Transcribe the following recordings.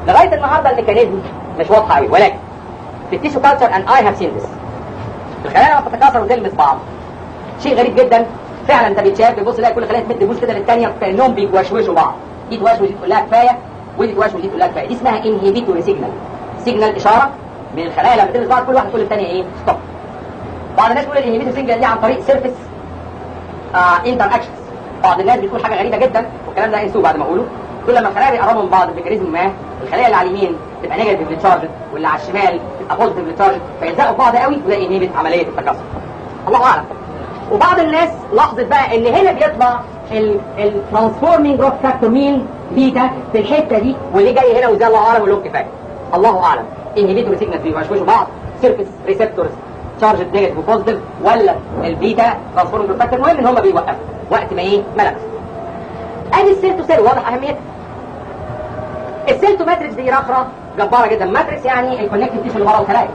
لغايه النهارده الميكانيزم مش واضحه قوي ولكن في التيشو كالتشر ان اي هاف سين ذس الخلايا لما بتتكاثر وتلمس بعض شيء غريب جدا فعلا انت بتشاف بتبص تلاقي كل خليه تمد بوس كده للثانيه كانهم بيوشوشوا بعض دي توشوش دي تقول لها كفايه ودي توشوش دي تقول لها كفايه دي اسمها انهيبيتوري سيجنال سيجنال اشاره من الخلايا لما تلمس بعض كل واحد تقول للثانيه ايه ستوب بعض الناس بيقول الانهيبيتوري سيجنال دي عن طريق سيرفيس آه انتر اكشنز بعض الناس بتقول حاجه غريبه جدا والكلام ده انسوه بعد ما اقوله كل ما الخلايا بيقربوا من بعض بميكانيزم ما الخلايا اللي على اليمين تبقى نيجاتيف تشارج واللي على الشمال تبقى بوزيتيف تشارج فيلزقوا في بعض قوي وده انهيبت عمليه التكاثر الله اعلم وبعض الناس لاحظت بقى ان هنا بيطلع الترانسفورمينج جروث فاكتور مين بيتا في الحته دي واللي جاي هنا وزي الله اعلم ولهم كفايه الله اعلم انهبيتور سيجنال بيوشوشوا بعض سيرفيس ريسبتورز تشارج نيجاتيف وبوزيتيف ولا البيتا ترانسفورمينج جروث فاكتور المهم ان هم بيوقفوا وقت ما ايه ما لمس ادي السيل تو سيل واضح اهميتها السيل تو ماتريكس دي رخره جباره جدا ماتريكس يعني الكونكتيف تيشو اللي ورا الخلايا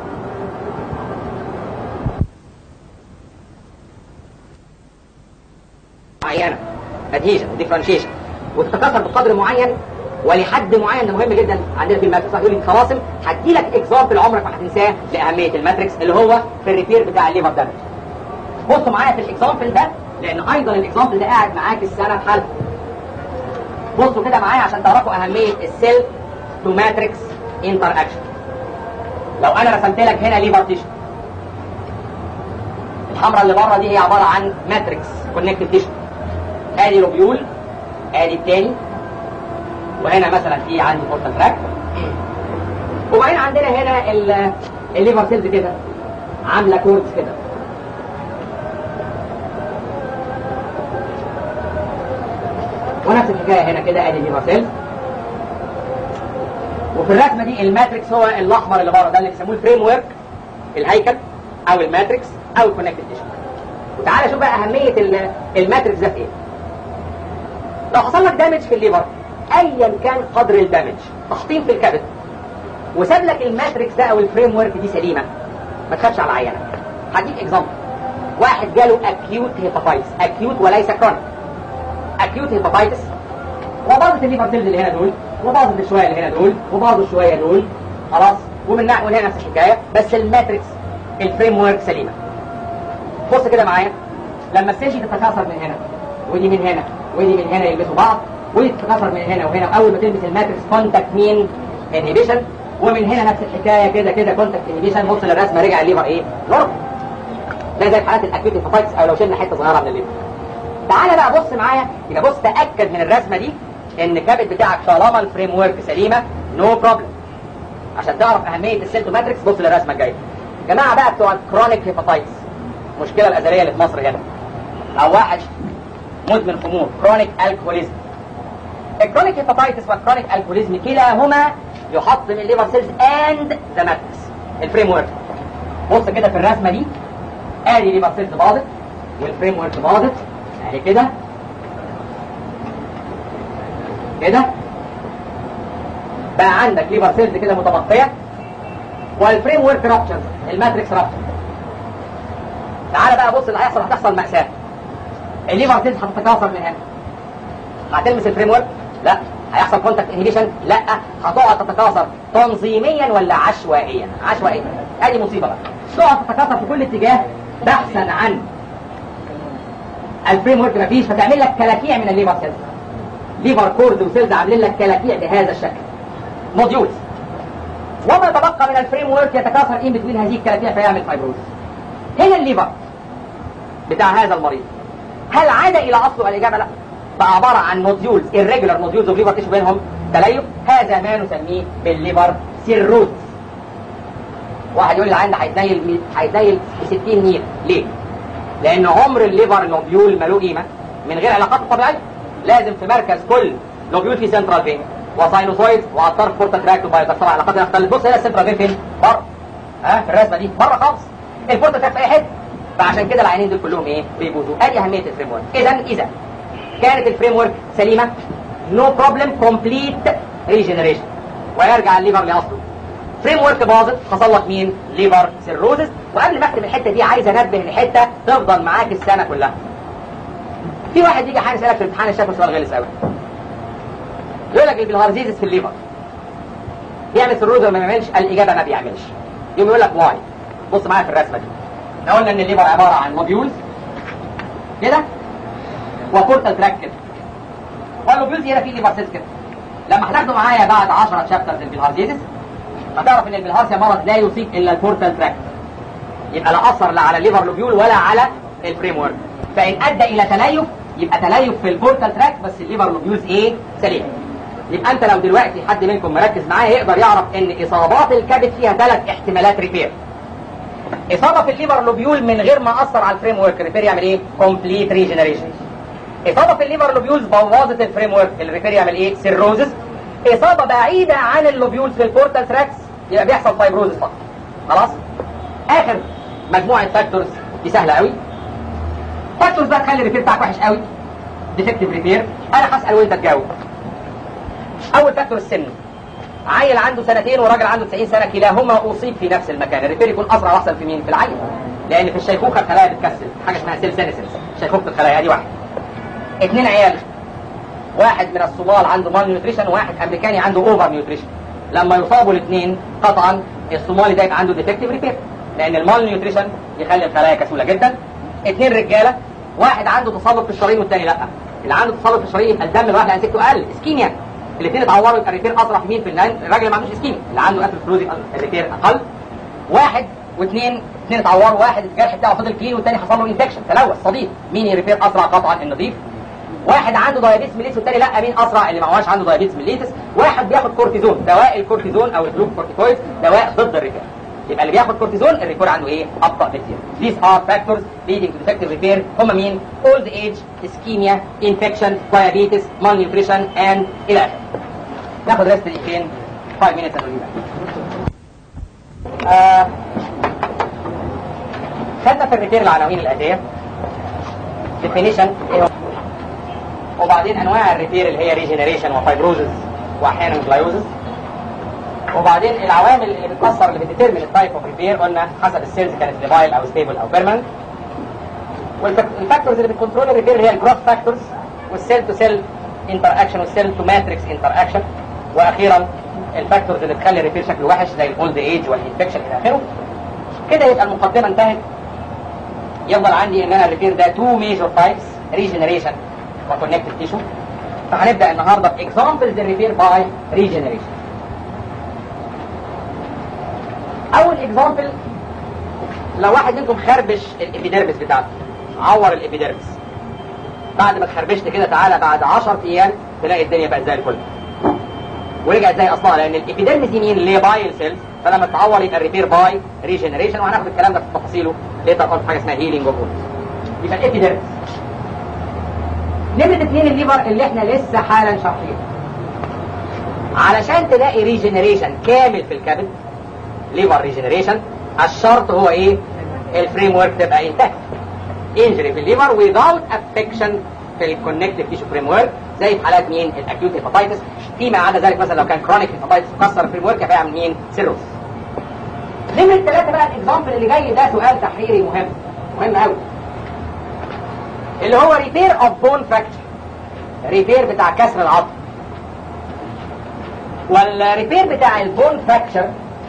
معينه ادهيجن وديفرنشيشن وتتكاثر بقدر معين ولحد معين ده مهم جدا عندنا في الماتريكس هتقول لي خلاصم هدي لك اكزامبل عمرك ما هتنساه لاهميه الماتريكس اللي هو في الريبير بتاع الليفر دامج بصوا معايا في الاكزامبل ده لان ايضا الاكزامبل ده قاعد معاك السنه بحالها بصوا كده معايا عشان تعرفوا اهميه السيل تو ماتريكس انتر اكشن لو انا رسمت لك هنا ليفر تيشو الحمراء اللي بره دي هي عباره عن ماتريكس كونكتيف تيشو ادي روبيول ادي التاني وهنا مثلا في عندي بورتال تراك وبعدين عندنا هنا ال- الليفر سيلز كده عامله كوردز كده ونفس الحكايه هنا كده ادي الليفر سيلز وفي الرسمه دي الماتريكس هو الاحمر اللي بره ده اللي بيسموه الفريم ورك الهيكل او الماتريكس او الكونكتيف تيشو وتعالى شوف بقى اهميه ال- الماتريكس ده في ايه لو حصل لك دامج في الليفر ايا كان قدر الدامج تحطيم في الكبد وساب لك الماتريكس ده او الفريم ورك دي سليمه ما تخافش على العينه هديك اكزامبل واحد جاله اكيوت هيباتايتس اكيوت وليس كرونيك اكيوت هيباتايتس وباظت الليفر سيلز اللي هنا دول وباظت الشويه اللي هنا دول وباظوا الشويه دول خلاص ومن ناحيه وهنا نفس الحكايه بس الماتريكس الفريم ورك سليمه بص كده معايا لما السيل دي تتكاثر من هنا ودي من هنا ودي من هنا يلبسوا بعض ودي تتكاثر من هنا وهنا اول ما تلبس الماتريكس كونتاكت مين انهبيشن ومن هنا نفس الحكايه كده كده كونتاكت انهبيشن بص للرسمه رجع الليفر ايه نورمال ده زي في حالات الاكيوت هيباتايتس او لو شلنا حته صغيره من الليفر تعالى بقى بص معايا يبقى بص تاكد من الرسمه دي ان الكبد بتاعك طالما الفريم ورك سليمه نو بروبلم عشان تعرف اهميه السيلتو ماتريكس بص للرسمه الجايه جماعه بقى بتوع الكرونيك هيباتايتس المشكله الازليه اللي في مصر هنا او واحد مدمن خمور كرونيك الكوليزم الكرونيك هيباتايتس والكرونيك الكوليزم كلاهما يحطم الليفر سيلز اند ذا ماتريكس الفريم ورك بص كده في الرسمه دي ادي ليفر سيلز باظت والفريم ورك باظت ادي كده كده بقى عندك ليفر سيلز كده متبقيه والفريم ورك رابتشر الماتريكس رابتشر تعالى بقى بص اللي هيحصل هتحصل مأساة الليفر سيلز هتتكاثر من هنا هتلمس الفريم ورك لا هيحصل كونتاكت انهبيشن لا هتقعد تتكاثر تنظيميا ولا عشوائيا عشوائيا ادي مصيبه بقى تقعد تتكاثر في كل اتجاه بحثا عن الفريم ورك مفيش فتعمل لك كلاكيع من الليفر سيلز ليفر كورد وسيلز عاملين لك كلاكيع بهذا الشكل موديولز وما تبقى من الفريم ورك يتكاثر ان بتوين هذه الكلاكيع فيعمل فايبروز هنا الليفر بتاع هذا المريض هل عاد الى اصله الاجابه لا بقى عباره عن نوديولز irregular نوديولز اوف ليفر تيشو بينهم تليف هذا ما نسميه بالليفر سيروز واحد يقول لي العين ده هيتنيل هيتنيل ب 60 نيل ليه؟ لان عمر الليفر لوبيول ماله قيمه من غير علاقات طبيعيه لازم في مركز كل لوبيول في سنترال فين وساينوسويد وعلى الطرف بورتا تراكت وبايوتر طبعا علاقات اختلف بص هنا السنترال فين فين بره ها في الرسمه دي بره خالص البورتا تراكت في اي حته فعشان كده العينين دول كلهم ايه بيبوظوا ادي اهميه الفريم ورك اذا اذا كانت الفريم ورك سليمه نو بروبلم كومبليت ريجنريشن ويرجع الليفر لاصله فريم ورك باظت حصل لك مين ليفر سيروزس وقبل ما اختم الحته دي عايز انبه لحته تفضل معاك السنه كلها في واحد يجي حاجه يسالك في الامتحان الشكل سؤال غلس قوي يقول لك البلهارزيزس في الليفر بيعمل سيروز ولا ما بيعملش الاجابه ما بيعملش يقوم يقول لك واي بص معايا في الرسمه دي احنا قلنا ان الليفر عباره عن موديولز كده وبورتال تراك كده واللوبيولز هنا في ليفر سيلز كده لما هتاخدوا معايا بعد 10 شابترز البلهارسيزس هتعرف ان البلهارسيا مرض لا يصيب الا البورتال تراك يبقى لا اثر لا على الليفر لوبيول ولا على الفريم ورك فان ادى الى تليف يبقى تليف في البورتال تراك بس الليفر لوبيولز ايه سليم يبقى انت لو دلوقتي حد منكم مركز معايا يقدر يعرف ان اصابات الكبد فيها ثلاث احتمالات ريبير اصابه في الليفر لوبيول من غير ما اثر على الفريم ورك الريبير يعمل ايه كومبليت ريجنريشن اصابه في الليفر لوبيولز بوظت الفريم ورك الريبير يعمل ايه سيروزس اصابه بعيده عن اللوبيولز في البورتال تراكس يبقى بيحصل فايبروزس فقط خلاص اخر مجموعه فاكتورز دي سهله قوي فاكتورز بقى تخلي الريبير بتاعك وحش قوي ديفكتيف ريبير انا هسال وانت تجاوب اول فاكتور السن عيل عنده سنتين وراجل عنده 90 سنه كلاهما اصيب في نفس المكان الريبير يكون اسرع واحسن في مين في العيل لان في الشيخوخه الخلايا بتكسل حاجه اسمها سيل سينسنس شيخوخه الخلايا دي واحد اثنين عيال واحد من الصومال عنده مال نيوتريشن وواحد امريكاني عنده اوفر نيوتريشن لما يصابوا الاثنين قطعا الصومالي ده يبقى عنده ديفكتيف ريبير لان المال نيوتريشن يخلي الخلايا كسوله جدا اثنين رجاله واحد عنده تصلب في الشرايين والثاني لا اللي عنده تصلب في الشرايين يبقى الدم الواحد انسجته اقل اسكيميا الاثنين اتعوروا يبقى الريبير اسرع في مين في الناين الراجل اللي ما عندوش اسكيميا اللي عنده اثيروسكلوز الريبير اقل واحد واثنين اثنين اتعوروا واحد الجرح بتاعه فضل كلين والثاني حصل له انفكشن تلوث صديد مين يريبير اسرع قطعا النظيف واحد عنده دايابيتس ميليتس والتاني لا مين اسرع اللي ما هوش عنده دايابيتس ميليتس واحد بياخد كورتيزون دواء الكورتيزون او الجلوكورتيكويد دواء ضد الريبير يبقى اللي بياخد كورتيزون الريبير عنده ايه ابطا بكتير these are factors leading to defective repair هم مين old age ischemia infection diabetes malnutrition and الى اخره ناخد ريست دقيقتين 5 minutes and we'll be back. آه خدنا في الريبير العناوين الاتيه definition ايه هو وبعدين انواع الريبير اللي هي ريجنريشن وفايبروزز واحيانا جلايوزز وبعدين العوامل اللي بتاثر اللي بتديترمن التايب اوف ريبير قلنا حسب السيلز كانت ليفايل او ستيبل او بيرمننت والفاكتورز اللي بتكنترول الريبير هي الجروث فاكتورز والسيل تو سيل انتر اكشن والسيل تو ماتريكس انتر اكشن واخيرا الفاكتورز اللي بتخلي الريبير شكله وحش زي الاولد ايج والانفكشن الى اخره كده يبقى المقدمه انتهت يفضل عندي ان انا الريبير ده تو ميجور تايبس ريجنريشن وكونكتيف تيشو فهنبدا النهارده باكزامبلز الريبير باي ريجنريشن اول اكزامبل لو واحد منكم خربش الابيديرمس بتاعته عور الابيديرمس بعد ما خربشت كده تعالى بعد 10 ايام تلاقي الدنيا بقت زي الفل ورجعت زي اصلها لان الابيديرمس دي مين اللي هي بايل سيلز فلما تعور يبقى الريبير باي ريجنريشن وهناخد الكلام ده في تفاصيله ليتر اون حاجه اسمها هيلينج اوف يبقى الابيديرمس نمرة اثنين الليفر اللي احنا لسه حالا شارحينه علشان تلاقي ريجنريشن كامل في الكبد ليفر ريجنريشن الشرط هو ايه الفريم ورك تبقى انتاكت انجري في الليفر without affection في الكونكتيف تيشو فريم ورك زي في حالات مين الاكيوت هيباتايتس فيما عدا ذلك مثلا لو كان كرونيك هيباتايتس كسر الفريم ورك هيعمل مين سيروس نمرة ثلاثة بقى الاكزامبل اللي جاي ده سؤال تحريري مهم مهم قوي اللي هو ريبير اوف بون فراكتشر ريبير بتاع كسر العظم والريبير بتاع البون فراكتشر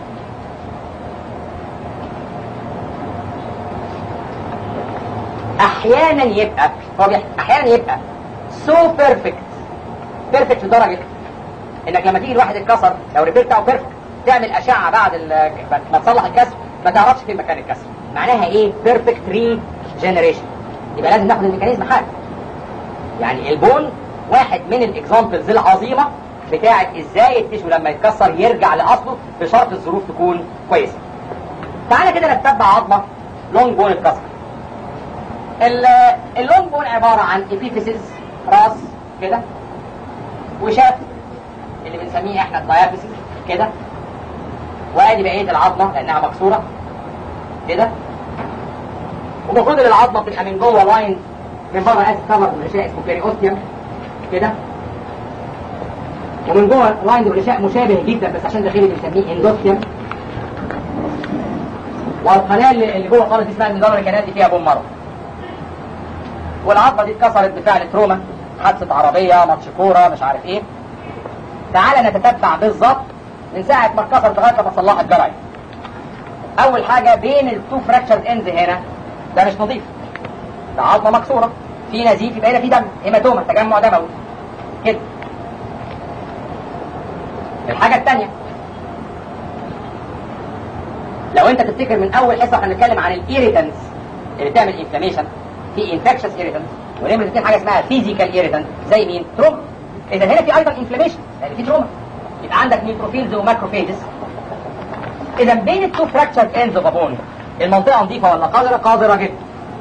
احيانا يبقى هو بيح... احيانا يبقى سو بيرفكت بيرفكت لدرجه انك لما تيجي الواحد اتكسر لو الريبير بتاعه بيرفكت تعمل اشعه بعد ال... ما تصلح الكسر ما تعرفش فين مكان الكسر معناها ايه بيرفكت ري جنريشن يبقى لازم ناخد الميكانيزم حاجه يعني البون واحد من الاكزامبلز العظيمه بتاعه ازاي التشو لما يتكسر يرجع لاصله بشرط الظروف تكون كويسه تعالى كده نتبع عظمه لونج بون اتكسر اللونج بون عباره عن ابيفيسز راس كده وشاف اللي بنسميه احنا الدايابيسز كده وادي بقيه العظمه لانها مكسوره كده ومفروض ان العظمه بتبقى من جوه لاين من بره اسف كفر بالغشاء اسمه بيريوستيوم كده ومن جوه لاين بالغشاء مشابه جدا بس عشان داخلي بنسميه اندوستيوم والقناه اللي جوه خالص دي اسمها النظام الكنال دي فيها بون مره والعظمه دي اتكسرت بفعل تروما حادثه عربيه ماتش كوره مش عارف ايه تعالى نتتبع بالظبط من ساعه ما اتكسرت لغايه لما تصلحها الجرايد اول حاجه بين التو فراكشرز اندز هنا ده مش نظيف ده عظمه مكسوره في نزيف يبقى هنا في دم هيماتوما تجمع دموي كده الحاجه الثانيه لو انت تفتكر من اول حصه احنا بنتكلم عن الايريتنس اللي بتعمل انفلاميشن في انفكشس ايريتنس ونعمل الاثنين حاجه اسمها فيزيكال ايريتنت زي مين؟ تروما اذا هنا في ايضا انفلاميشن يعني في تروما يبقى عندك نيوتروفيلز وماكروفيجز اذا بين التو فراكشر اندز اوف بون المنطقه نظيفه ولا قذره؟ قذره جدا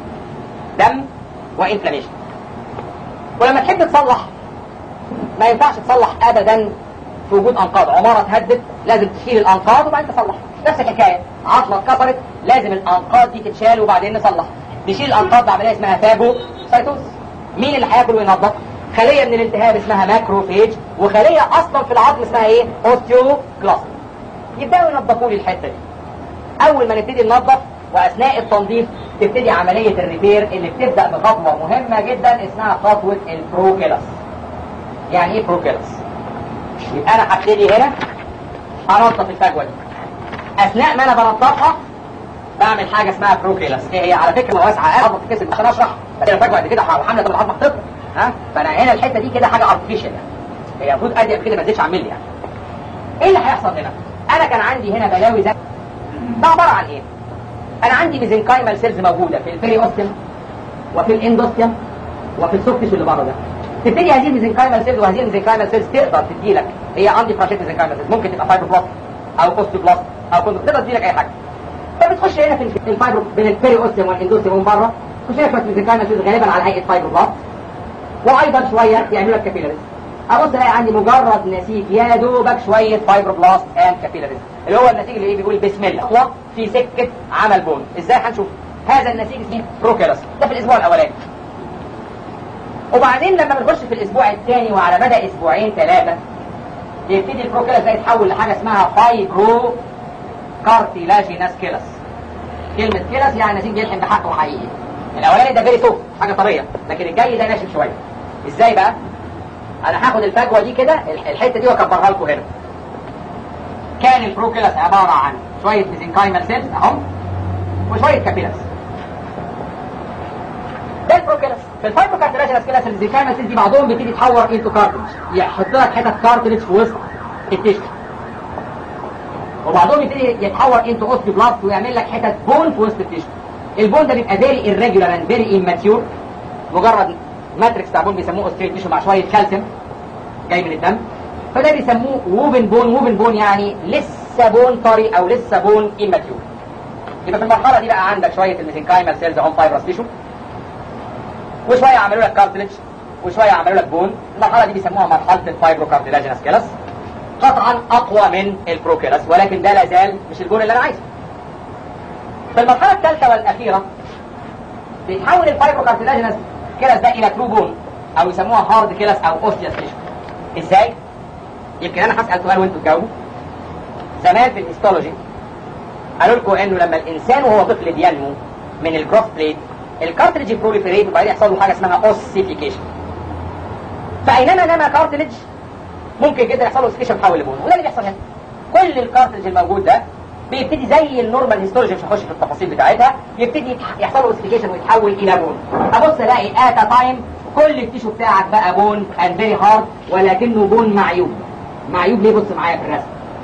دم وانفلاميشن ولما تحب تصلح ما ينفعش تصلح ابدا في وجود انقاض عماره اتهدت لازم تشيل الانقاض وبعدين تصلح نفس الحكايه عظمه اتكسرت لازم الانقاض دي تتشال وبعدين نصلح نشيل الانقاض بعمليه اسمها فاجو سايتوز مين اللي هياكل وينظف خليه من الالتهاب اسمها ماكروفيج وخليه اصلا في العظم اسمها ايه اوستيوكلاست يبداوا ينظفوا لي الحته دي اول ما نبتدي ننظف واثناء التنظيف تبتدي عمليه الريبير اللي بتبدا بخطوه مهمه جدا اسمها خطوه البروكيلس يعني ايه بروكيلس يبقى انا هبتدي هنا هنظف الفجوه دي اثناء ما انا بنظفها بعمل حاجه اسمها بروكيلس ايه هي على فكره واسعه قوي تتكسر عشان اشرح بس انا فجوه قد كده وحامله طب العظمه هتطلع ها فانا هنا الحته دي كده حاجه ارتفيشال يعني هي المفروض اضيق كده ما تزيدش عن ملي يعني ايه اللي هيحصل هنا انا كان عندي هنا بلاوي زي ده عباره عن ايه انا عندي ميزنكايمال سيلز موجوده في البري اوستيوم وفي الاندوستيوم وفي السوفت تيشو اللي بره ده تبتدي هذه الميزنكايمال سيلز وهذه الميزنكايمال سيلز تقدر تدي لك هي عندي فراشيت ميزنكايمال سيلز ممكن تبقى فايبروبلاست او اوستيوبلاست او كنت تقدر تدي لك اي حاجه فبتخش هنا في الفايبرو بين البيري اوستيوم والاندوستيوم ومن بره تخش هنا شويه ميزنكايمال سيلز غالبا على هيئه فايبروبلاست وايضا شويه يعملوا لك كابيلاريز ابص الاقي عندي مجرد نسيج يا دوبك شويه فايبروبلاست اند كابيلاريز اللي هو النسيج اللي بيقول بسم الله خطوه في سكه عمل بون ازاي هنشوف هذا النسيج اسمه بروكيلس ده في الاسبوع الاولاني وبعدين لما بنخش في الاسبوع الثاني وعلى مدى اسبوعين ثلاثه يبتدي البروكيلس ده يتحول لحاجه اسمها فايبرو كارتيلاجيناس كيلس كلمه كيلس يعني نسيج بيلحم بحقه حقيقي الاولاني ده فيري سوفت حاجه طريه لكن الجاي ده ناشف شويه ازاي بقى انا هاخد الفجوه دي كده الحته دي واكبرها لكم هنا كان البروكيلس عباره عن شويه ميزنكايمال سيلز اهم وشويه كابيلس ده البروكيلس في الفايبروكارتلاجينس كيلس الميزنكايمال سيلز دي بعضهم بيبتدي يتحور انتو كارتلج يحط لك حتت كارتلج في وسط التيشو وبعضهم يبتدي يتحور انتو اوستيوبلاست ويعمل لك حتت بون في وسط التيشو البون ده بيبقى فيري irregular and very immature مجرد ماتريكس بتاع بون بيسموه اوستريت تيشو مع شويه كالسيوم جاي من الدم فده بيسموه ووبن بون ووبن بون يعني لسه بون طري او لسه بون اماتيور يبقى في المرحله دي بقى عندك شويه الميزنكايمال سيلز اون فايبرس تيشو وشويه عملوا لك كارتلج وشويه عملوا لك بون المرحله دي بيسموها مرحله الفايبرو كارتلاجينس كيلس قطعا اقوى من البروكيلس ولكن ده لا زال مش البون اللي انا عايزه في المرحله الثالثه والاخيره بيتحول الفايبرو كارتلاجينس كيلس ده الى ترو بون او يسموها هارد كيلس او اوستيوس تيشو ازاي يمكن انا هسال سؤال وانتوا تجاوبوا زمان في الهيستولوجي قالوا لكم انه لما الانسان وهو طفل بينمو من الجروث بليت الكارتريج بروليفريت وبعدين يحصل له حاجه اسمها اوسيفيكيشن فاينما نما كارتريج ممكن جدا يحصل له اوسيفيكيشن يتحول لبون وده اللي بيحصل هنا كل الكارتريج الموجود ده بيبتدي زي النورمال هيستولوجي مش هخش في التفاصيل بتاعتها يبتدي يحصل له اوسيفيكيشن ويتحول الى بون ابص الاقي ات تايم كل التيشو بتاعك بقى بون اند فيري هارد ولكنه بون معيوب معيوب ليه بص معايا في الرسم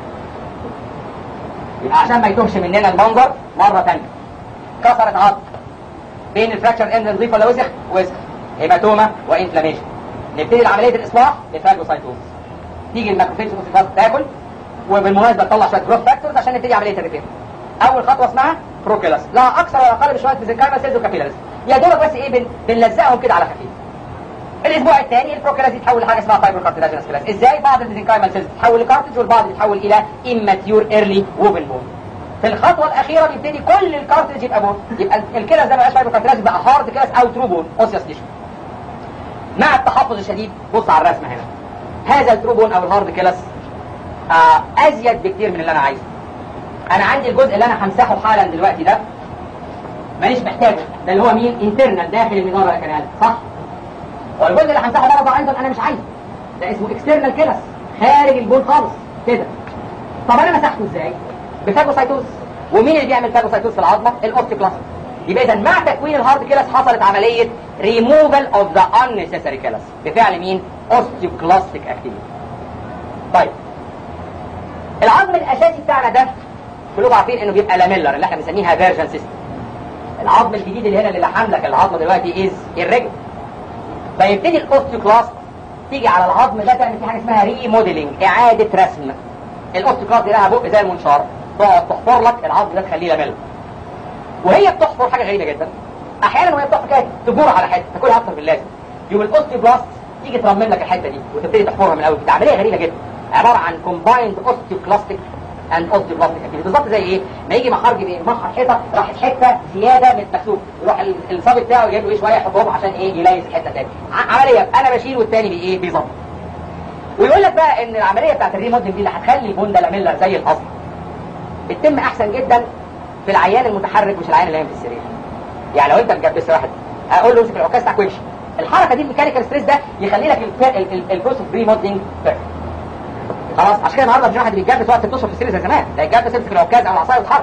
يبقى عشان ما يتوهش مننا المنظر مره ثانيه كسرت عظم بين الفراكشر اند نظيف ولا وسخ وسخ هيماتوما وانفلاميشن نبتدي عمليه الاصلاح لفاجوسايتوز تيجي الماكروفيج تاكل وبالمناسبه تطلع شويه جروث فاكتورز عشان نبتدي عمليه الريبير اول خطوه اسمها بروكيلاس لا اكثر ولا اقل بشويه ميزنكايما سيلز وكابيلاريز يا دوبك بس ايه بن... بنلزقهم كده على خفيف الاسبوع الثاني البروكيلاس يتحول لحاجه اسمها فايبر كارتلاجينس كلاس ازاي بعض الميزنكايما سيلز تتحول لكارتج والبعض يتحول الى اماتيور ايرلي ووبن بون في الخطوه الاخيره بيبتدي كل الكارتج يبقى بون يبقى الكلاس ده ما بقاش فايبر كارتلاجينس بقى هارد كلاس او ترو بون اوسيوس تيشو مع التحفظ الشديد بص على الرسمه هنا هذا الترو بون او الهارد كلاس آه ازيد بكتير من اللي انا عايزه انا عندي الجزء اللي انا همسحه حالا دلوقتي ده مانيش محتاجه ده اللي هو مين انترنال داخل المناره كانال صح والجزء اللي همسحه ده برضه ايضا انا مش عايزه ده اسمه اكسترنال كيلس خارج البول خالص كده طب انا مسحته ازاي بفاجوسايتوز ومين اللي بيعمل فاجوسايتوز في العظمه الاوستيوكلاست يبقى اذا مع تكوين الهارد كيلس حصلت عمليه ريموفال اوف ذا unnecessary كيلس بفعل مين اوستيوكلاستيك اكتيفيتي طيب العظم الاساسي بتاعنا ده كلكم عارفين انه بيبقى لاميلر اللي احنا بنسميها فيرجن سيستم العظم الجديد اللي هنا اللي لحم لك العظم دلوقتي از الرجل فيبتدي الاوستيوكلاست تيجي على العظم ده تعمل فيه حاجه اسمها ريموديلنج اعاده رسم الاوستيوكلاست دي لها بق زي المنشار تقعد تحفر لك العظم ده تخليه لاميلر وهي بتحفر حاجه غريبه جدا احيانا وهي بتحفر كده تجور على حته تاكلها اكتر من اللازم يوم الاوستيوبلاست تيجي ترمم لك الحته دي وتبتدي تحفرها من الاول دي عمليه غريبه جدا عباره عن كومبايند اوستيوكلاستيك اند اوستيوبلاستيك اكتيفيتي بالظبط زي ايه؟ ما يجي محرج بيمحر حيطه راحت حته زياده من المكسوف يروح ال- الصبي بتاعه يجيب له ايه شويه يحطهم عشان ايه يليس الحته تاني ع- عمليه انا بشيل والتاني بي ايه بيظبط ويقول لك بقى ان العمليه بتاعت الريموديل دي اللي هتخلي البون ده لاميلر زي الاصل بتتم احسن جدا في العيان المتحرك مش العيان اللي نايم في السرير يعني لو انت مجبس واحد اقول له امسك العكاز بتاعك وامشي الحركه دي الميكانيكال ستريس ده يخلي لك البروسس اوف ريموديلنج خلاص عشان كده النهارده مش واحد بيتجبس وقت بتشرب في السرير زي زمان ده يتجبس يمسك العكاز او العصايه ويتحرك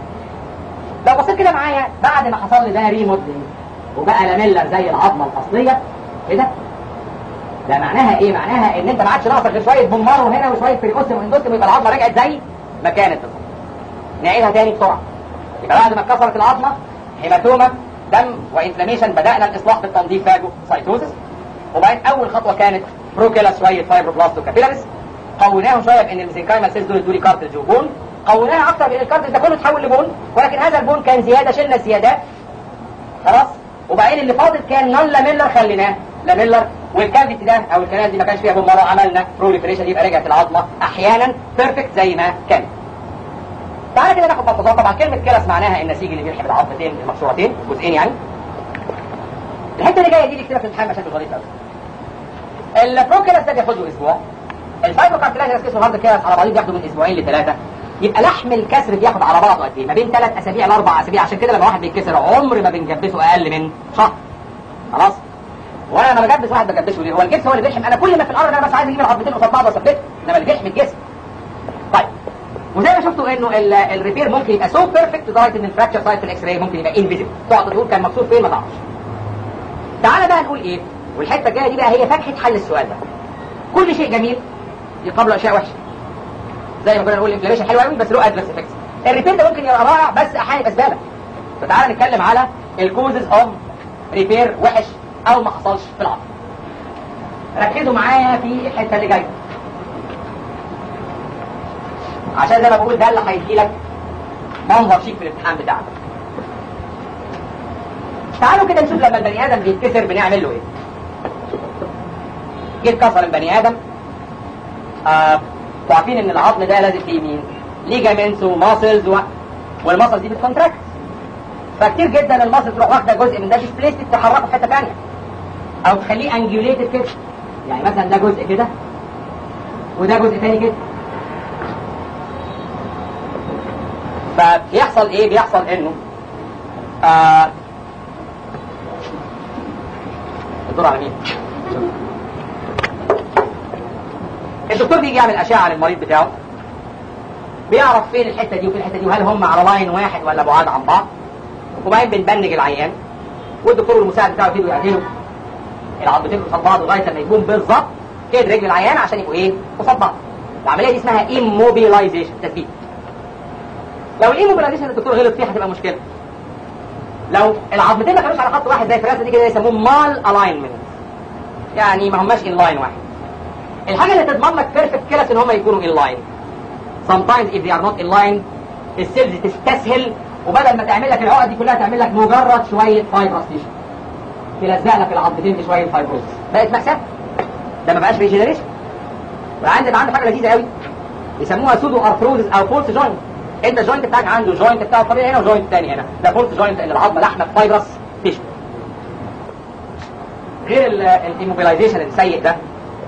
لو بصيت كده معايا بعد ما حصل لي ده ريموديلنج وبقى لاميلر زي العظمه الاصليه ايه ده؟ ده معناها ايه؟ معناها ان انت ما عادش ناقصك غير شويه بومبارو هنا وشويه بريكوسيوم واندوسيوم ويبقى العظمه رجعت زي ما كانت بالظبط. نعيدها تاني بسرعه. يبقى بعد ما اتكسرت العظمه هيماتوما دم وانفلاميشن بدانا الاصلاح بالتنظيف فاجو سايتوزس وبعدين اول خطوه كانت بروكيلا شويه فايبروبلاست وكابيلاريس قوناهم شويه بان الميزنكايمال سيلز دول ادوا لي كارتلج وبون قوناها اكتر بان الكارتلج ده كله اتحول لبون ولكن هذا البون كان زياده شلنا الزيادات خلاص وبعدين اللي فاضل كان نون لاميلر خليناه لاميلر والكافيتي ده او الكنال دي ما كانش فيها بومبارو عملنا بروليفريشن يبقى رجعت العظمه احيانا بيرفكت زي ما كانت تعالى كده ناخد ببساطه طبعا كلمه كلس معناها النسيج اللي بيلحم العظمتين المكسورتين جزئين يعني الحته اللي جايه دي اللي كتير في الامتحان مشاكل ظريفه قوي البروكيلس ده بياخد له اسبوع الفايبروكارتلاجينس كيس الهارد كيلس على بعضيه بياخده من اسبوعين لثلاثه يبقى لحم الكسر بياخد على بعضه قد ايه؟ ما بين ثلاث اسابيع لاربع اسابيع عشان كده لما واحد بيتكسر عمر ما بنجبسه اقل من شهر خلاص وانا لما بجبس واحد بجبسه ليه؟ هو الجبس هو اللي بيلحم انا كل ما في الارض انا بس عايز اجيب العظمتين قصاد بعض واثبتهم انما اللي بيلحم الجسم طيب وزي ما شفتوا انه ال- الريبير ممكن يبقى سو بيرفكت لدرجه ان الفراكشر سايت في الاكس راي ممكن يبقى انفيزبل تقعد تقول كان مكسور فين ما تعرفش تعالى بقى نقول ايه والحته الجايه دي بقى هي فتحه حل السؤال ده كل شيء جميل يقابله اشياء وحشه زي ما كنا نقول الانفلاميشن حلو قوي بس له ادفرس افكتس الريبير ده ممكن يبقى رائع بس احيانا يبقى زباله فتعالى نتكلم على الكوزز اوف ريبير وحش او ما حصلش في العظم ركزوا معايا في الحته اللي جايه عشان زي ما بقول ده اللي هيدي لك منظر شيك في الامتحان بتاعك تعالوا كده نشوف لما البني ادم بيتكسر بنعمل له ايه جيت كسر البني ادم آه وعارفين ان العظم ده لازم فيه مين ليجامنتس وماسلز و... والماسلز دي بتكونتراكت فكتير جدا الماسل تروح واخده جزء من ده ديسبليس تحركه في حته ثانيه او تخليه انجوليتد كده يعني مثلا ده جزء كده وده جزء ثاني كده فبيحصل ايه بيحصل انه آه الدور على مين الدكتور بيجي يعمل اشعه للمريض بتاعه بيعرف فين الحته دي وفين الحته دي وهل هم على لاين واحد ولا بعاد عن بعض وبعدين بنبنج العيان والدكتور والمساعد بتاعه يبتدوا يعدلوا العضلتين قصاد بعض لغايه لما يكون بالظبط كده رجل العيان عشان يبقوا ايه قصاد بعض العمليه دي اسمها immobilization تثبيت لو الايموبيلايزيشن الدكتور غلط فيها هتبقى مشكله لو العظمتين ما كانوش على خط واحد زي الفراسه دي كده يسموه مال الاينمنت يعني ما هماش ان لاين واحد الحاجه اللي تضمن لك بيرفكت كلاس ان هم يكونوا ان لاين sometimes if they are not in line السيلز تستسهل وبدل ما تعمل لك العقد دي كلها تعمل لك مجرد شويه فايبرس تيشو تلزق لك العظمتين دي شويه فايبروز بقت مأساة ده ما بقاش ريجنريشن وعندك عنده حاجه لذيذه قوي يسموها سودو ارثروزز او فولس جوينت انت الجوينت بتاعك عنده جوينت بتاعه طبيعي هنا وجوينت تاني هنا ده فولس جوينت اللي العظمه لحمه فايبرس تيشو غير الايموبيلايزيشن السيء ده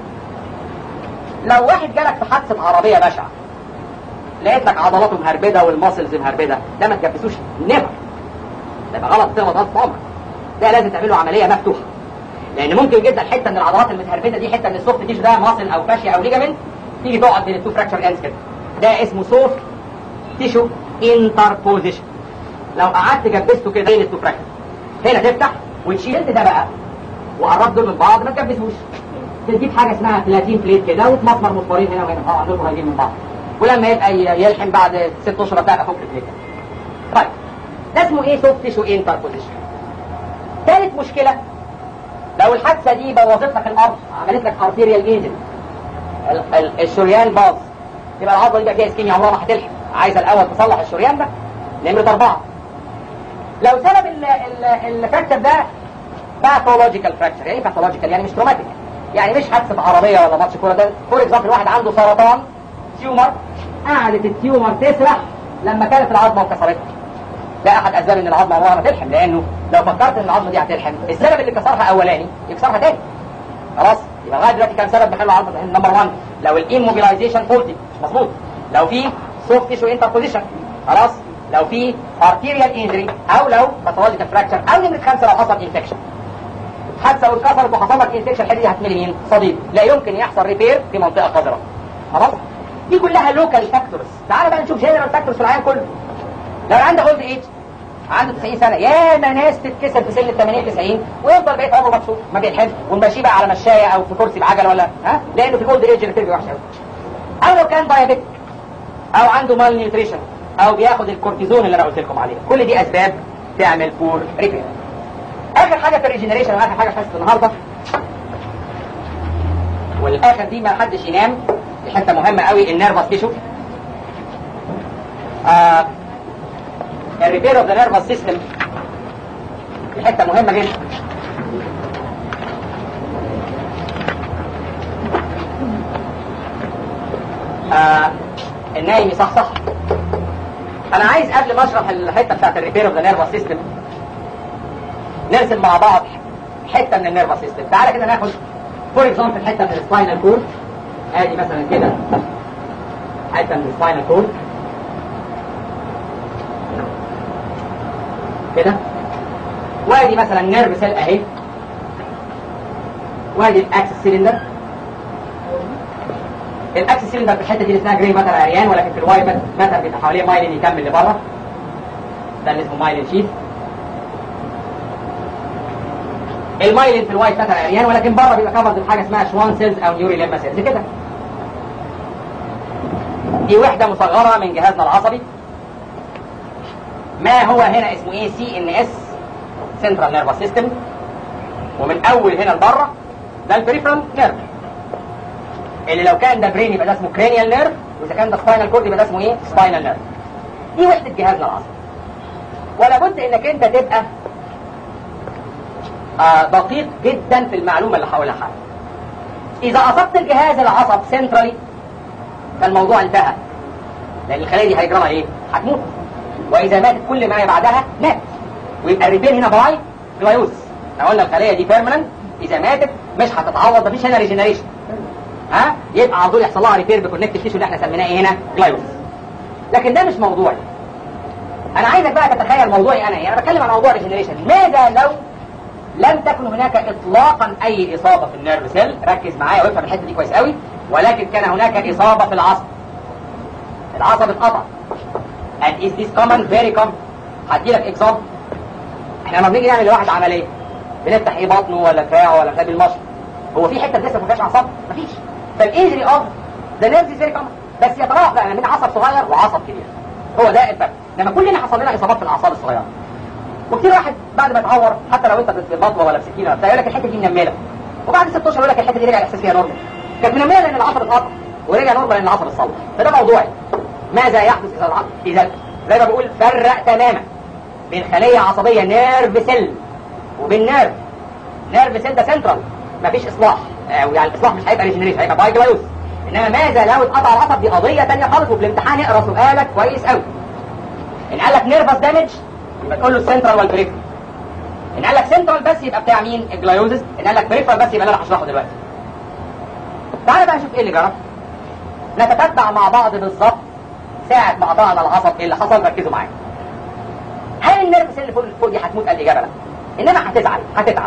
لو واحد جالك في حادثه عربيه بشعه لقيت لك عضلاته مهربده والماسلز مهربده ده ما تجبسوش نيفر ده يبقى غلط تغلط غلط في عمرك ده لازم تعمل له عمليه مفتوحه لان ممكن جدا حته من العضلات المتهربده دي حته من السوفت تيشو ده ماسل او فاشيا او ليجامنت تيجي تقعد بين التو فراكشر اندز كده ده اسمه سوفت تيشو انتربوزيشن لو قعدت جبسته كده بين التوفراكت هنا تفتح وتشيل انت ده بقى وقربت دول من بعض ما تجبسوش تجيب حاجه اسمها 30 بليت كده وتمطمر مسمارين هنا وهنا طبعا دول قريبين من بعض ولما يبقى ي- يلحم بعد ست اشهر بتاع فك البليت طيب ده اسمه ايه سوفت تيشو انتربوزيشن ثالث مشكله لو الحادثه دي بوظت لك الارض عملت لك ارتيريال ايجنت الشريان باظ يبقى العضله دي بقى فيها اسكيميا عمرها ما هتلحق عايزه الاول تصلح الشريان ده نمره اربعه لو سبب ال- ال- الفراكشر ده باثولوجيكال فراكشر يعني ايه باثولوجيكال يعني مش تروماتيك يعني مش حادثه عربيه ولا ماتش كوره ده فور اكزامبل واحد عنده سرطان تيومر قعدت التيومر تسرح لما كانت العظمه وكسرتها ده احد اسباب ان العظمه عمرها ما تلحم لانه لو فكرت ان العظمه دي هتلحم السبب اللي كسرها اولاني يكسرها تاني خلاص يبقى لغايه دلوقتي كان سبب بيخلي العظمه تلحم نمبر 1 لو الايموبيلايزيشن فولتي مش مظبوط لو في سوفت تيشو انتربوزيشن خلاص لو في ارتيريال انجري او لو باثولوجيكال فراكشر او نمره خمسه لو حصل انفكشن حادثه واتكسرت وحصل لك انفكشن الحته دي هتملي مين؟ صديد لا يمكن يحصل ريبير في منطقه قذره خلاص دي كلها لوكال فاكتورز تعال بقى نشوف جنرال فاكتورز في العالم كله لو عنده اولد ايج عنده 90 سنه يا ما ناس تتكسر في سن ال 80 90 ويفضل بقيت عمره مبسوط ما بيلحقش ونمشيه بقى على مشايه او في كرسي بعجله ولا ها لانه في الاولد ايج الريبير وحش قوي او لو كان دايابيتك او عنده مال نيوتريشن او بياخد الكورتيزون اللي انا قلت لكم عليه كل دي اسباب تعمل بور ريبير اخر حاجه في الريجنريشن واخر حاجه في حصه النهارده والاخر دي ما حدش ينام دي حته مهمه قوي النيرفس تيشو آه الريبير اوف ذا نيرفس سيستم دي حته مهمه جدا آه النايم يصحصح انا عايز قبل ما اشرح الحته بتاعت الريبير اوف ذا نيرفس سيستم نرسم مع بعض حته من النيرفس سيستم تعالى كده ناخد فور اكزامبل حته من السباينال كورد ادي مثلا كده حته من السباينال كورد كده وادي مثلا نيرف سيل اهي وادي الاكسس سيلندر الاكسس سيلندر في الحته دي اللي اسمها جري ماتر عريان ولكن في الواي ماتر بيبقى حواليه مايلين يكمل لبره ده اللي اسمه مايلين شيت المايلين في الوايت ماتر عريان ولكن بره بيبقى كفرد بحاجه اسمها شوان سيلز او نيوري ليما سيلز كده دي وحده مصغره من جهازنا العصبي ما هو هنا اسمه ايه سي ان اس سنترال نيرفس سيستم ومن اول هنا لبره ده البريفرال نيرف اللي لو كان ده برين يبقى ده اسمه كرينيال نيرف واذا كان ده سباينال كورد يبقى ده اسمه ايه سباينال نيرف دي وحده جهازنا العصبي ولا بد انك انت تبقى آه دقيق جدا في المعلومه اللي هقولها حاجه اذا اصبت الجهاز العصب سنترالي فالموضوع انتهى لان الخلايا دي هيجرى لها ايه هتموت واذا ماتت كل ما بعدها مات ويبقى الريبير هنا باي جلايوزس احنا قلنا الخلايا دي بيرمننت اذا ماتت مش هتتعوض مفيش هنا ريجنريشن ها يبقى على طول يحصل لها ريبير بكونكتيف تيشو اللي احنا سميناه ايه هنا جلايوزس لكن ده مش موضوعي انا عايزك بقى تتخيل موضوعي انا ايه انا بتكلم عن موضوع ريجنريشن ماذا لو لم تكن هناك اطلاقا اي اصابه في النيرف سيل ركز معايا وافهم الحته دي كويس قوي ولكن كان هناك اصابه في العصب العصب اتقطع and is this common very common هدي لك اكزامبل احنا لما بنيجي نعمل لواحد عمليه بنفتح ايه بطنه ولا دراعه ولا بتاع بالمشط هو في حته لسه ما فيهاش اعصاب مفيش فالانجري اوف ذا نيرف از فيري كومن بس يتراوح بقى من عصب صغير وعصب كبير هو ده الفرق لما كلنا حصل لنا اصابات في الاعصاب الصغيره وكتير واحد بعد ما اتعور حتى لو انت بمطوه ولا بسكينه ولا بتاع يقول لك الحته دي منمله وبعد ست اشهر يقول لك الحته دي رجع الاحساس فيها نورمال كانت منمله لان العصب اتقطع ورجع نورمال لان العصب اتصلح فده موضوعي ماذا يحدث اذا العصب اذا زي ما بقول فرق تماما بين خليه عصبيه نيرف سيل وبين نيرف نيرف سيل ده سنترال مفيش اصلاح او يعني الاصلاح مش هيبقى ريجنريشن هيبقى بايجلايوس انما ماذا لو اتقطع العصب دي قضيه ثانيه خالص وفي الامتحان اقرا سؤالك كويس قوي ان قال لك نيرفس دامج يبقى تقول له السنترال والبريفرال ان قال لك سنترال بس يبقى بتاع مين الجلايوزس ان قال لك بريفرال بس يبقى اللي انا هشرحه دلوقتي تعالى بقى نشوف ايه اللي جرى نتتبع مع بعض بالظبط ساعة ما قطعنا العصب ايه اللي حصل ركزوا معايا هل النيرف سيل اللي فوق فوق دي هتموت الاجابه لا انما هتزعل هتتعب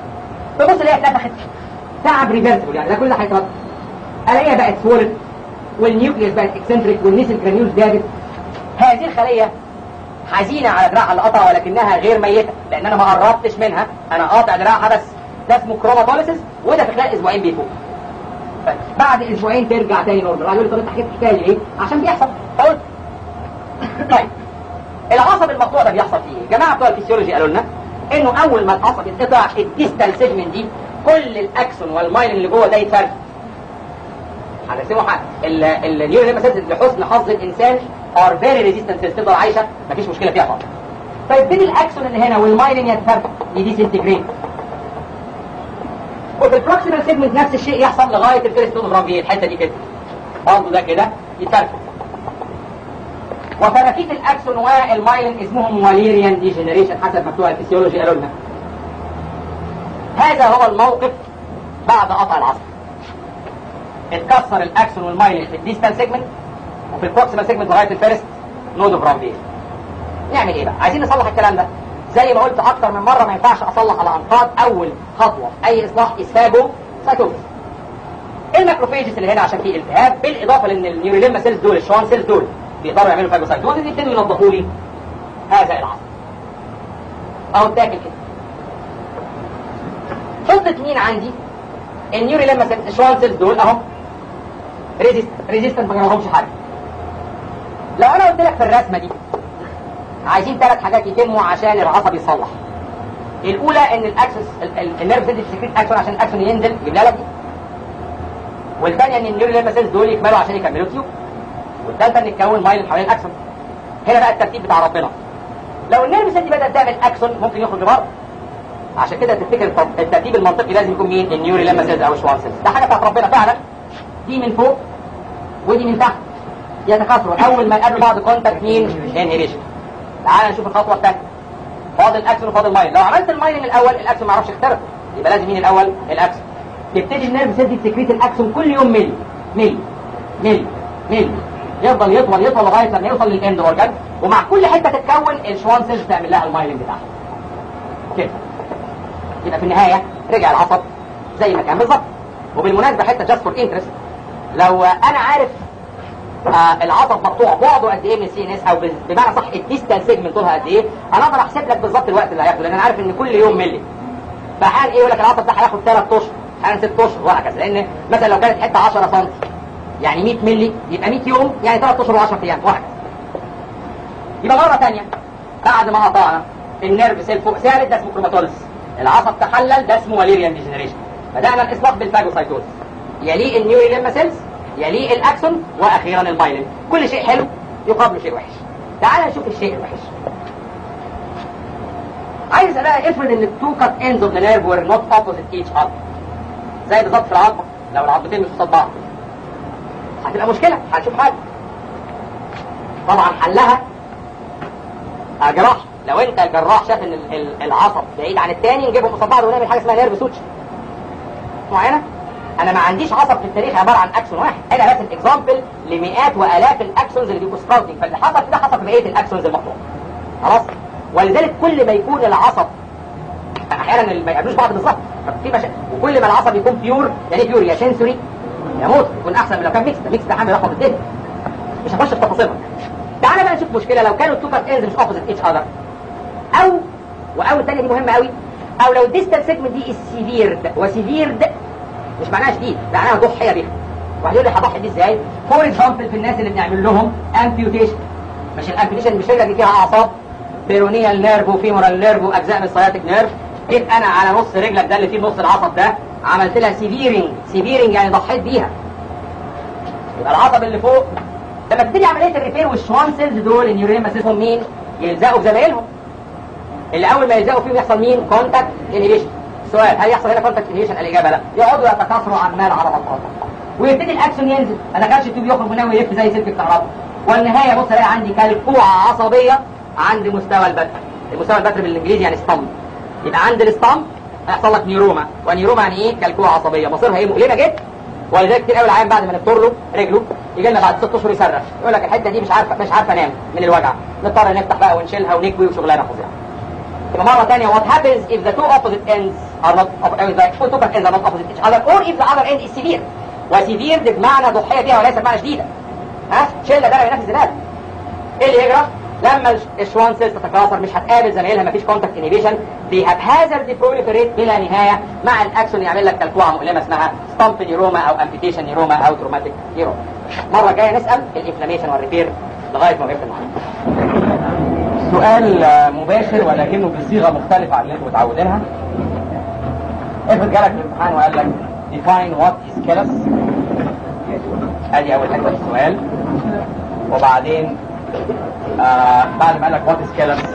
تبص الاقيها اتنفخت تعب ريفرسبل يعني ده كل ده هيترد الاقيها بقت سولد والنيوكليوس بقت اكسنتريك والنيسل جرانيولز زادت هذه الخليه حزينه على دراعها اللي قطع ولكنها غير ميته لان انا ما قربتش منها انا قاطع دراعها بس ده اسمه كروماتوليسيس وده في خلال اسبوعين بيفوق بعد اسبوعين ترجع تاني نورمال قالوا لي طب انت حكيت الحكايه ليه؟ عشان بيحصل فقلت طيب العصب المقطوع ده بيحصل فيه ايه؟ الجماعه بتوع الفسيولوجي قالوا لنا انه اول ما العصب يتقطع الديستال سيجمنت دي كل الاكسون والمايلين اللي جوه ده يتفرد هنرسمه حق النيورو ليماسيس لحسن حظ الانسان ار فيري ريزيستنت تفضل عايشه مفيش مشكله فيها خالص فيبتدي الاكسون اللي هنا والمايلين يتفرد يديسنتجريت وفي البروكسيمال سيجمنت نفس الشيء يحصل لغايه الفيرست نود رامبيه الحته دي كده برضه ده كده يتفرد وفركيت الاكسون والمايلين اسمهم واليريان ديجنريشن حسب مكتوب الفسيولوجي قالوا لنا هذا هو الموقف بعد قطع العصب اتكسر الاكسون والمايلين في الديستال سيجمنت وفي البروكسيمال سيجمنت لغايه الفيرست نود اوف رامبيه نعمل ايه بقى عايزين نصلح الكلام ده زي ما قلت اكتر من مره ما ينفعش اصلح على انقاض اول خطوه اي اصلاح اسفاجو سايتوزس الماكروفيجز اللي هنا عشان في التهاب بالاضافه لان النيوريليما سيلز دول الشوان سيلز دول بيقدروا يعملوا فاجوسايتوزس يبتدوا ينظفوا لي هذا العصب اهو اتاكل كده فضلت مين عندي النيوريليما سيلز الشوان سيلز دول اهو ريزيست ريزيستنت ما جربهمش حاجه لو انا قلت لك في الرسمه دي عايزين ثلاث حاجات يتموا عشان العصب يصلح الاولى ان الاكسس النيرف سيلز تسكريت اكسون عشان الاكسون ينزل يجيب لها دي والثانيه ان النيورال سيلز دول يكملوا عشان يكملوا تيوب والثالثه ان يتكون مايل حوالين الاكسون هنا بقى الترتيب بتاع ربنا لو النيرف سيلز بدات تعمل اكسون ممكن يخرج بره عشان كده تفتكر الترتيب المنطقي لازم يكون مين النيوري لما سيلز او الشوان سيلز ده حاجه بتاعت ربنا فعلا دي من فوق ودي من تحت يتكاثروا اول ما يقابلوا بعض كونتاكت مين انهيريشن تعال نشوف الخطوه الثانيه فاضل اكسون وفاضل مايل لو عملت المايل الاول الاكسون ما يعرفش يخترق يبقى لازم مين الاول الاكسون تبتدي النيرف سيلز تسكريت الاكسون كل يوم ملي ملي ملي ملي يفضل يطول يطول لغايه لما يوصل للاند اورجان ومع كل حته تتكون الشوان سيلز تعمل لها المايلنج بتاعها كده يبقى في النهايه رجع العصب زي ما كان بالظبط وبالمناسبه حته جاست فور انترست لو انا عارف آه العصب مقطوع بعده قد ايه من السي ان اس او بمعنى صح الديستال سيجمنت طولها قد ايه انا اقدر احسب لك بالظبط الوقت اللي هياخده لان انا عارف ان كل يوم ملي فحال ايه يقول لك العصب ده هياخد 3 اشهر حال 6 اشهر وهكذا لان مثلا لو كانت حته 10 سم يعني 100 ملي يبقى 100 يوم يعني 3 اشهر و10 ايام وهكذا يبقى مره ثانيه بعد ما قطعنا النيرف سيل فوق ثابت ده اسمه كروماتوليس العصب تحلل ده اسمه واليريان ديجنريشن بدانا الاصلاح بالفاجوسايتوز يليه النيوري ليما سيلز يليه الاكسون واخيرا المايلين كل شيء حلو يقابله شيء وحش تعال نشوف الشيء الوحش عايز بقى افرض ان التو كات اندز اوف ذا نيرف وير نوت اوبوزيت ايتش اذر زي بالظبط في العظمه لو العظمتين مش قصاد بعض هتبقى مشكله هنشوف حاجه طبعا حلها جراح لو انت الجراح شاف ان العصب بعيد عن الثاني نجيبهم قصاد بعض ونعمل حاجه اسمها نيرف سوتش معينه انا ما عنديش عصب في التاريخ عباره عن اكسون واحد انا بس اكزامبل لمئات والاف الاكسونز اللي بيبقوا سبراوتنج فاللي حصل ده حصل في بقيه الاكسونز المقطوعه خلاص ولذلك كل ما يكون العصب احيانا ما يقابلوش بعض بالظبط في مشا... وكل ما العصب يكون بيور يعني بيور يا سنسوري يا موت يكون احسن من لو كان ميكس ميكس ده حامل رقم الدنيا مش هخش في تفاصيلها تعالى بقى نشوف مشكله لو كانوا التو كات اندز مش اوبوزيت اتش اذر او واو الثانيه دي مهمه قوي او لو الديستال سيجمنت دي السيفيرد وسيفيرد مش معناها شديد معناها ضحيه بيها واحد يقول لي هضحي دي ازاي فور اكزامبل في الناس اللي بنعمل لهم امبيوتيشن مش الامبيوتيشن مش رجلك دي فيها اعصاب بيرونيال نيرف وفيمورال نيرف واجزاء من السياتيك نيرف جيت انا على نص رجلك ده اللي فيه نص العصب ده عملت لها سيفيرنج سيفيرنج يعني ضحيت بيها يبقى العصب اللي فوق لما تبتدي عمليه الريبير والشوان سيلز دول النيوريما سيلزهم مين يلزقوا بزمايلهم اللي اول ما يلزقوا فيهم يحصل مين كونتاكت انهيبيشن سؤال هل يحصل هنا كونتاكت انهيبيشن الاجابه لا يقعدوا يتكاثروا عمال على بطال ويبتدي الاكسون ينزل ما دخلش التوب يخرج منها ويلف زي سلك الكهرباء والنهايه بص الاقي عندي كلكوعه عصبيه عند مستوى البتر المستوى البتر بالانجليزي يعني ستامب يبقى عند الستامب هيحصل لك نيروما ونيروما يعني ايه كلكوعه عصبيه مصيرها ايه مؤلمه جدا ولذلك كتير قوي العيان بعد ما نبتر له رجله يجي لنا بعد ست اشهر يصرخ يقول لك الحته دي مش عارفه مش عارفه انام من الوجع نضطر نفتح بقى ونشيلها ونكوي وشغلانه فظيعه يبقى مرة ثانية what happens if the two opposite ends are not if the two ends are not opposite each other or if the other end is severe وسيفير دي بمعنى ضحيه بيها وليس بمعنى شديده ها شله ده بينافس زباله ايه اللي يجرى لما الشوان سيلز تتكاثر مش هتقابل زمايلها مفيش كونتاكت انيبيشن دي هازارد بروليفريت بلا نهايه مع الاكشن يعمل لك كلكوعه مؤلمه اسمها ستامب نيروما او امبيتيشن نيروما او تروماتيك نيروما مره جايه نسال الانفلاميشن والريبير لغايه ما وقفت النهارده سؤال مباشر ولكنه بصيغه مختلفه عن اللي انتم متعودينها افرض جالك الامتحان وقال لك define what is callus ادي اول حته في السؤال وبعدين آه بعد ما قال لك what is callus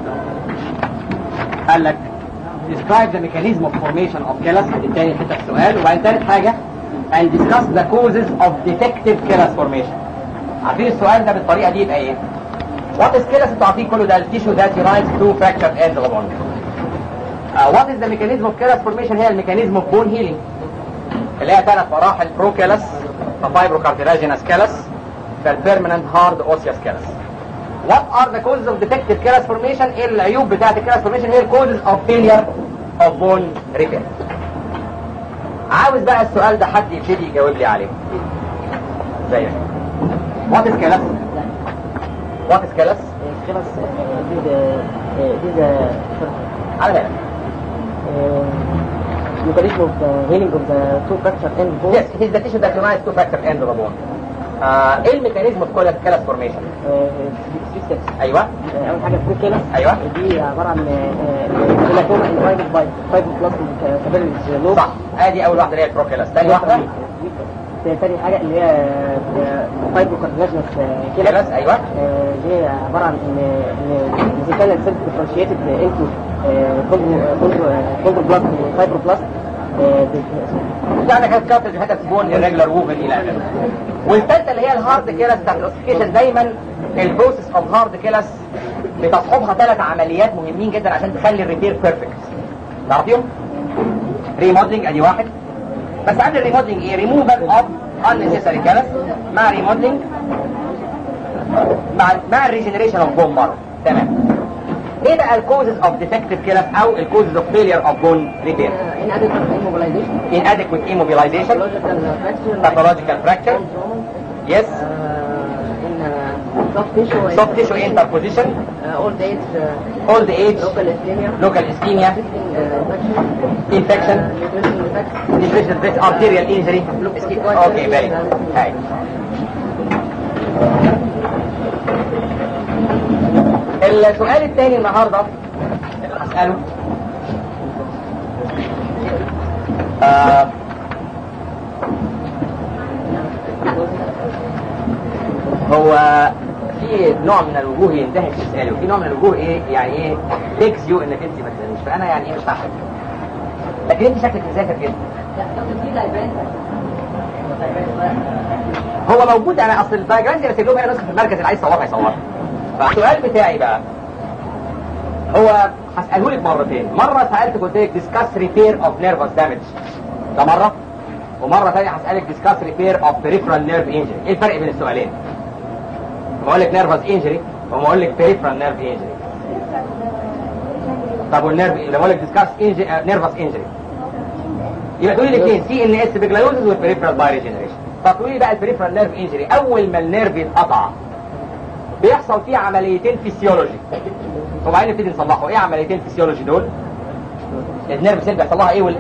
قال لك describe the mechanism of formation of callus ادي تاني حته في السؤال وبعدين تالت حاجه and discuss the causes of defective callus formation عارفين السؤال ده بالطريقه دي يبقى ايه؟ What is callus انتوا عارفين كله ده التيشو that unites two fractured ends of a bone. Uh, what is the mechanism of callus formation هي الميكانيزم of bone healing اللي هي ثلاث مراحل برو كالس فايبروكارتيلاجينس كالس فالبيرمننت هارد اوسيوس كالس What are the causes of defective callus formation؟ ايه العيوب بتاعت الكالس formation؟ هي الكوزز of failure of bone repair. عاوز بقى السؤال ده حد يبتدي يجاوب لي عليه. زيك. What is callus؟ What is callus؟ Callus is the is the على بالك. mechanism of the healing of the two fractured end bones. Yes, it is the tissue that unites two fractured ends of a bone. آه، ايه الميكانيزم في كل كالس فورميشن؟ three steps. ايوه اول حاجه البرو كيلس أيوة. دي عباره عن هيماتوما انفايدد باي فايبروبلاستيك كابيلز لوب صح ادي اول واحده اللي هي البروكيلس ثاني واحده تاني حاجه اللي هي فايبروكارتلاجنس كيلس ايوه آه، دي عباره عن ان ان اذا كان السيل ديفرنشيتد انتو كوندروبلاست وفايبروبلاست يعني كانت كارتج حتت بون irregular ووفن الى اخره والثالثه اللي هي الهارد كيلس بتاعت الاوسيفيكيشن دايما البروسيس اوف هارد كيلس بتصحبها ثلاث عمليات مهمين جدا عشان تخلي الريبير بيرفكت تعرفيهم؟ ريموديلنج ادي واحد بس قبل الريموديلنج ايه؟ ريموفال اوف unnecessary كيلس مع ريموديلنج مع مع الريجنريشن اوف بون مره تمام ايه بقى الكوزز اوف ديفكتيف كيلس او الكوزز اوف فيلير اوف بون ريبير؟ ان اديكوت immobilization inadequate immobilization pathological fracture pathological fracture yes in soft tissue soft tissue interposition old age uh, old age local ischemia local ischemia uh, infection infection uh, nutrition defects depression this arterial injury okay very good هاي. السؤال الثاني النهارده اللي هسأله آه هو في نوع من الوجوه يندهش تسأله وفي نوع من الوجوه ايه يعني ايه تكس يو انك انت ما تسألنيش فانا يعني ايه مش هحرج لكن انت شكلك مذاكر جدا هو موجود انا اصل الدايجرام دي بسيب لهم هنا نسخه في المركز اللي عايز يصورها يصورها فالسؤال بتاعي بقى هو هسأله لك مرتين مرة سألتك قلت لك discuss repair of nervous damage ده مرة ومرة ثانية هسألك discuss repair of peripheral nerve injury ايه الفرق بين السؤالين؟ لما اقول لك nervous injury وما اقول لك peripheral nerve injury طب والنيرف لما اقول لك discuss injury, uh, nervous injury يبقى تقولي الاثنين سي ان اس بيجلايوزز والبريفرال باي ريجنريشن فتقولي لي بقى البريفرال نيرف انجري اول ما النيرف يتقطع بيحصل فيه عمليتين فيسيولوجي وبعدين نبتدي نصلحه ايه عمليتين فيسيولوجي دول النيرف سيل بيحصل لها ايه وال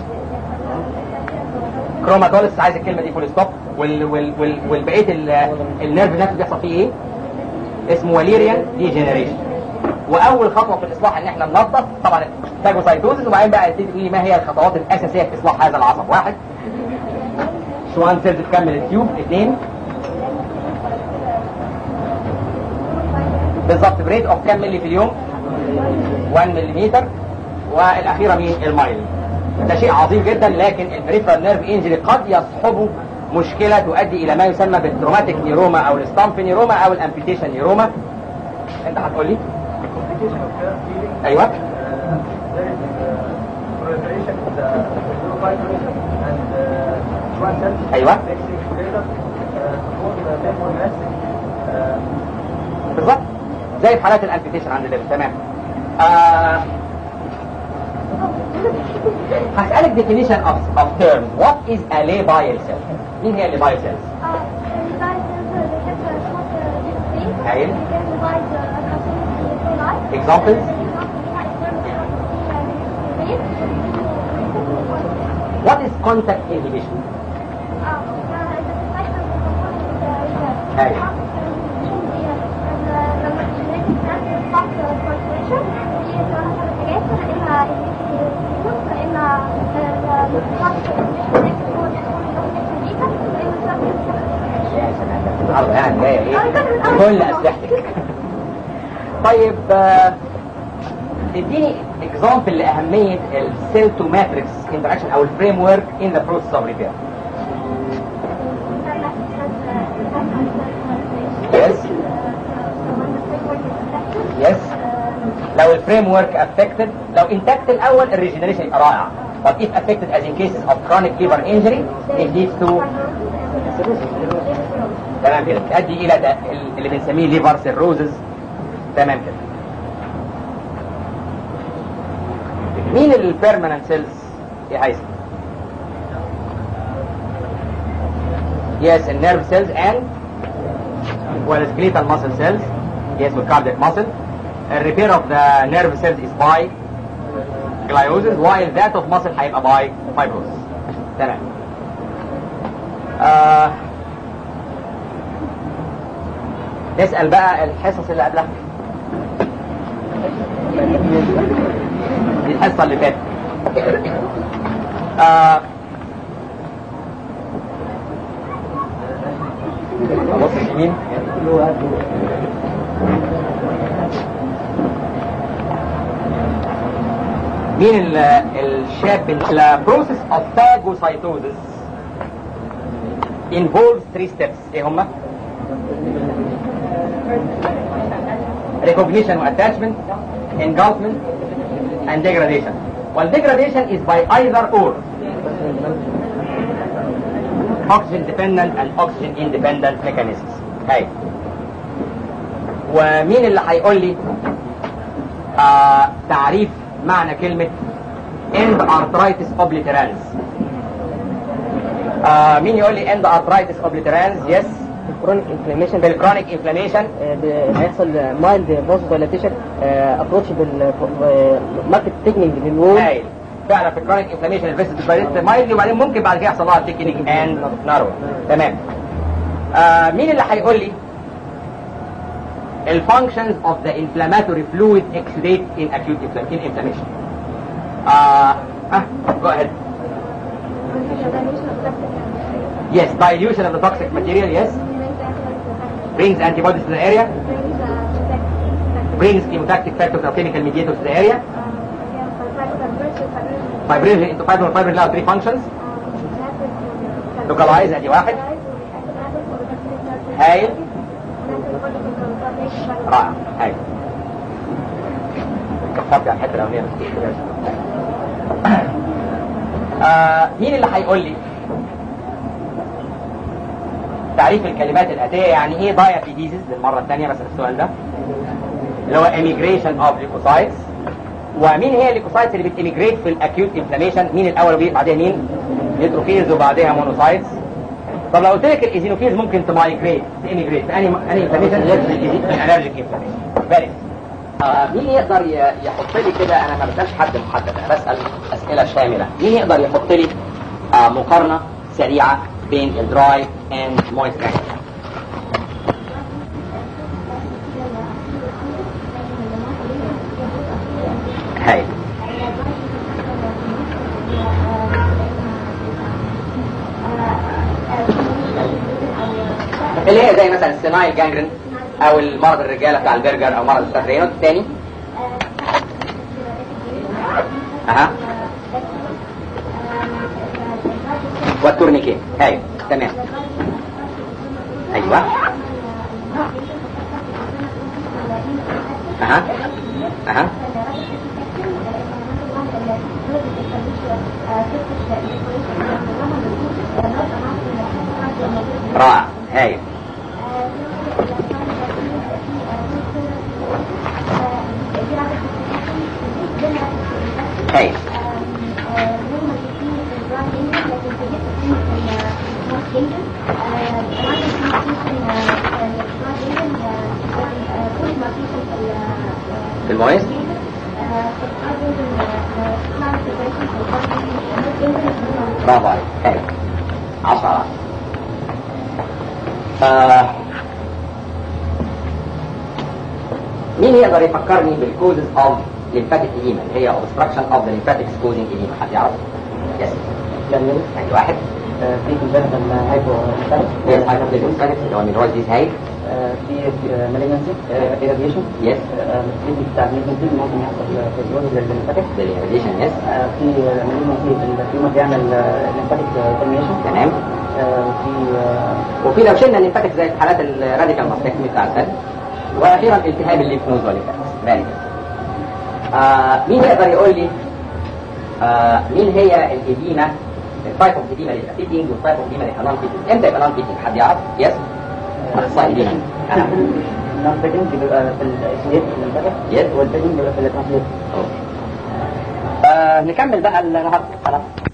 كروماتوليس عايز الكلمه دي فول ستوب وال وال وال والبقيه ال- النيرف نفسه بيحصل فيه ايه اسمه واليريان ديجنريشن واول خطوه في الاصلاح ان احنا ننظف طبعا فاجوسايتوزس وبعدين بقى تبتدي تقول لي ما هي الخطوات الاساسيه في اصلاح هذا العصب واحد شوان سيلز تكمل التيوب اثنين بالظبط بريت اوف كام ملي في اليوم 1 ملم والاخيره مين المايل ده شيء عظيم جدا لكن البريفرال نيرف انجري قد يصحبه مشكله تؤدي الى ما يسمى بالتروماتيك نيروما او الستامب نيروما او الامبيتيشن نيروما انت هتقول لي ايوه ايوه بالظبط زي في حالات الامبيتيشن عند الليفل تمام آه هسألك definition of, of terms what is a labile cell مين هي الليبايل cells هايل. examples what is contact inhibition هايل. النهارده يعني جايه ايه كل اسلحتك طيب آه، اديني اكزامبل لاهميه السيل تو ماتريكس انتراكشن او الفريم ورك ان ذا بروسيس اوف ريبير يس يس لو الفريم ورك افكتد لو انتكت الاول الريجنريشن يبقى رائع but if affected as in cases of chronic liver injury it leads to تمام كده تؤدي الى ده اللي بنسميه ليفر سيروزز تمام كده مين البيرمننت سيلز يا هيثم Yes, and nerve cells and well, skeletal muscle cells. Yes, with cardiac muscle. A repair of the nerve cells is by gliosis, while that of muscle هيبقى by fibrosis. تمام. آه نسأل بقى الحصص اللي قبلها دي الحصة اللي فاتت آه بص اليمين مين ال- الشاب البروسيس اوف phagocytosis involves three steps ايه هما؟ recognition attachment engulfment and degradation well degradation is by either or oxygen dependent and oxygen independent mechanisms هاي ومين اللي هيقول لي آه تعريف معنى كلمة end arthritis obliterans آه مين يقول لي end arthritis obliterans yes الكرونيك انفلاميشن بالchronic inflammation هيحصل مايلد فوز دايلاتيشن ابروتش بالماركت تكنيك للوول هايل فعلا في الكرونيك انفلاميشن الفيسس باريت مايلد وبعدين ممكن بعد كده يحصل لها تكنيك اند نارو تمام آه مين اللي هيقول لي الفانكشنز اوف ذا انفلاماتوري فلويد اكسوديت ان اكيوت انفلاميشن اه اه جو اهيد Yes, dilution of the toxic material, yes. Brings antibodies to the area, brings chemotactic factors or chemical mediators to the area, fibrilation into fibrin fibrin لها three functions localize ادي واحد هايل رائع هايل كفرت على الحته الاولانيه آه مين اللي هيقول لي تعريف الكلمات الاتيه يعني ايه diabetes للمره الثانيه مثلا السؤال ده اللي هو emigration of leukocytes ومين هي الليكوسايتس اللي بتيميجريت في الاكيوت انفلاميشن مين الاول وبعدين بعدها مين نيتروفيلز وبعدها مونوسايتس طب لو قلت لك الايزينوفيلز ممكن تمايجريت تيميجريت في اني اني انفلاميشن الالرجيك انفلاميشن فيري آه مين يقدر ي- يحط لي كده انا ما بسالش حد محدد انا بسال اسئله شامله مين يقدر يحط لي آه مقارنه سريعه بين الدراي اند مويست هاي اللي هي زي مثلا السينايل جانجرين او المرض الرجاله بتاع البرجر او مرض السترينوت الثاني اها والتورنيكيه هاي تمام ايوه اها اها رائع هاي هاي agent. Uh, one is mutation, uh, uh, blood agent, uh, one, uh, good mutation في ال- uh, المويس uh, في blood agent, uh, uh, plant preparation في blood agent, blood agent, برافو عليك حلو 10 على 10 آه. مين يقدر يفكرني بالكوزز اوف lymphatic edema اللي هي obstruction of the lymphatic causing edema حد يعرف؟ يس لأن يعني واحد في كونجنتال هايبو يس hypolymphatic اللي هو مينورايز ديز هاي في مالجنسي irradiation يس التريتمنت بتاع المالجنسي ممكن يحصل في الجوز للليمفاتيك بالirradiation يس في مالجنسي التيومر بيعمل ليمفاتيك ترميشن تمام في آه، وفي لو شلنا الليمفاتيك زي في حالات الراديكال ماستكتومي بتاع السد واخيرا التهاب الليمف نود والليمفاتكس فيري آه مين يقدر يقول لي آه مين هي الاديمه التايب اوف اديمه اللي فيتنج والتايب اوف اديمه اللي نون فيتنج امتى يبقى نون فيتنج حد يعرف يس اخصائي اديمه انا النون بيجنج بيبقى في الاسنيت الليمفاتيك Yes. والبيجنج بيبقى في الترانسليت آه نكمل بقى النهارده خلاص